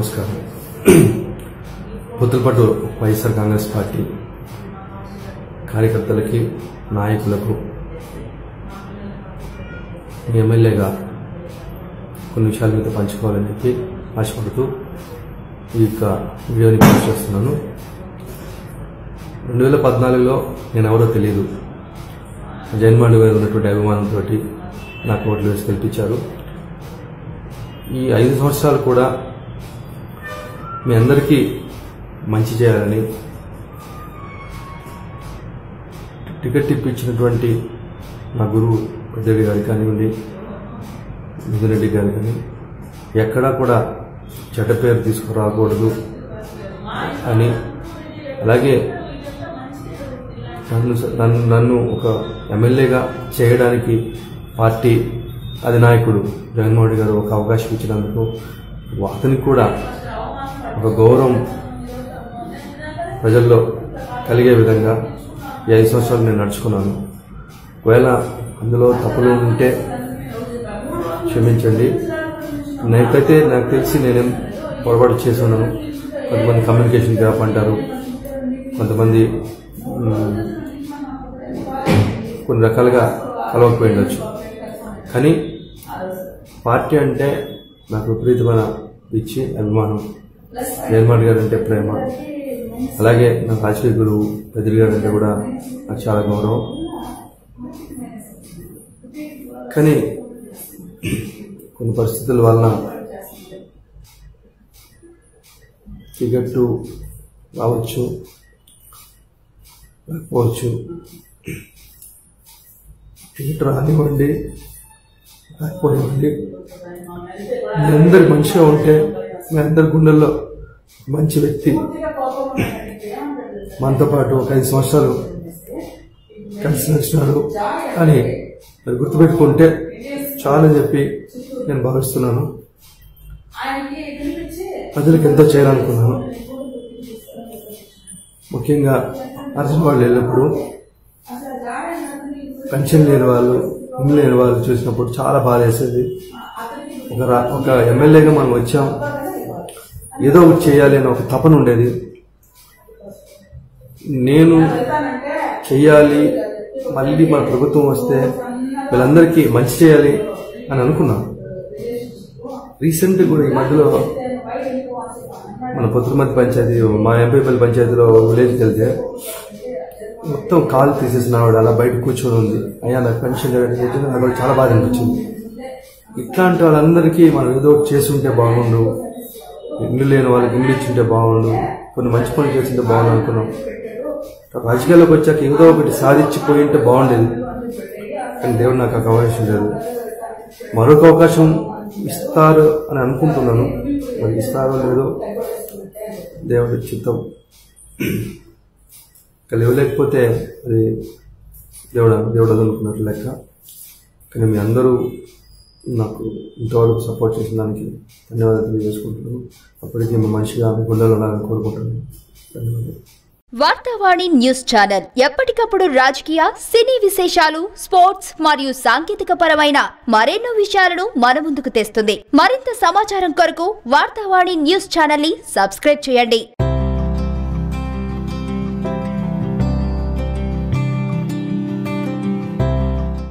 నమస్కారం పుత్తలపట్టు వైఎస్ఆర్ కాంగ్రెస్ పార్టీ కార్యకర్తలకి నాయకులకు మీ ఎమ్మెల్యేగా కొన్ని విషయాల మీద పంచుకోవాలని చెప్పి ఆశపడుతూ ఈ యొక్క వీడియోని పోస్ట్ చేస్తున్నాను రెండు వేల పద్నాలుగులో నేను ఎవరో తెలియదు జగన్మోహన్ గారు ఉన్నటువంటి అభిమానంతో నాకు ఓట్లు వేసి గెలిపించారు ఈ ఐదు సంవత్సరాలు కూడా మీ అందరికీ మంచి చేయాలని టికెట్ ఇప్పించినటువంటి నా గురువు పెద్దరెడ్డి గారికి కానివ్వండి మిథునరెడ్డి గారు కానీ ఎక్కడా కూడా చెడ్డ పేరు తీసుకురాకూడదు అని అలాగే నన్ను నన్ను నన్ను ఒక ఎమ్మెల్యేగా చేయడానికి పార్టీ అధినాయకుడు జగన్మోహన్ రెడ్డి గారు ఒక అవకాశం ఇచ్చినందుకు అతనికి కూడా ఒక గౌరవం ప్రజల్లో కలిగే విధంగా ఈ ఐదు సంవత్సరాలు నేను నడుచుకున్నాను ఒకవేళ అందులో తప్పులు ఉంటే క్షమించండి నాకైతే నాకు తెలిసి నేనేం పొరపాటు చేసి ఉన్నాను కొంతమంది కమ్యూనికేషన్ గ్యాప్ అంటారు కొంతమంది మ్, కొన్ని రకాలుగా కలవకపోయి ఉండొచ్చు కానీ పార్టీ అంటే నాకు విపరీతమైన పిచ్చి అభిమానం జగన్మోహన్ గారు అంటే ప్రేమ అలాగే నా రాజకీయ గురువు పెద్దరి గారు అంటే కూడా నాకు చాలా గౌరవం కానీ కొన్ని పరిస్థితుల వలన టికెట్టు రావచ్చు రాకపోవచ్చు టికెట్ రానివ్వండి రాకపోనివ్వండి మీ అందరు మంచిగా ఉంటే మీ అందరి గుండెల్లో మంచి వ్యక్తి మనతో పాటు ఒక ఐదు సంవత్సరాలు కలిసి నడిచినాడు అని మరి గుర్తుపెట్టుకుంటే చాలని చెప్పి నేను భావిస్తున్నాను ప్రజలకు ఎంతో చేయాలనుకున్నాను ముఖ్యంగా అర్జున్ వాళ్ళు వెళ్ళినప్పుడు పెన్షన్ లేని వాళ్ళు ఇల్లు లేని వాళ్ళు చూసినప్పుడు చాలా బాధ వేసేది ఒక రా- ఒక ఎమ్మెల్యేగా మనం వచ్చాం ఏదో ఒకటి చేయాలి అని ఒక తపన ఉండేది నేను చెయ్యాలి మళ్ళీ మన ప్రభుత్వం వస్తే వీళ్ళందరికీ మంచి చేయాలి అని అనుకున్నాను రీసెంట్ కూడా ఈ మధ్యలో మన పుత్రమతి పంచాయతీ మా ఎంపీపల్లి పంచాయతీలో విలేజ్కి వెళ్తే మొత్తం కాలు తీసేసిన ఆవిడ అలా బయట కూర్చొని ఉంది అయ్యా నాకు పెన్షన్ లేదని చెప్పి నాకు కూడా చాలా బాధ అనిపించింది ఇట్లాంటి వాళ్ళందరికీ మనం ఏదో ఒకటి చేసి ఉంటే బాగుండు ఇల్లు లేని వాళ్ళకి ఇల్లు ఇచ్చింటే బాగుండు కొన్ని మంచి పనులు చేసింటే బాగుండు అనుకున్నాం రాజకీయాల్లోకి వచ్చాక ఏదో ఒకటి సాధించిపోయి ఉంటే బాగుండేది కానీ దేవుడు నాకు ఆ అవకాశం లేదు మరొక అవకాశం ఇస్తారు అని అనుకుంటున్నాను మరి ఇస్తారో లేదో దేవుడి చిత్తం ఇక లేవలేకపోతే అది దేవుడు దేవుడు అనుకున్నట్లు లెక్క కానీ మీ అందరూ నాకు ఇంతవరకు సపోర్ట్ చేసిన దానికి ధన్యవాదాలు తెలియజేసుకుంటున్నాను అప్పటికీ మీ మనిషిగా మీ గుండెలో ఉండాలని కోరుకుంటున్నాను ధన్యవాదాలు వార్తావాణి న్యూస్ ఛానల్ ఎప్పటికప్పుడు రాజకీయ సినీ విశేషాలు స్పోర్ట్స్ మరియు సాంకేతిక పరమైన మరెన్నో విషయాలను మన ముందుకు తెస్తుంది మరింత సమాచారం కొరకు వార్తావాణి న్యూస్ ఛానల్ ని సబ్స్క్రైబ్ చేయండి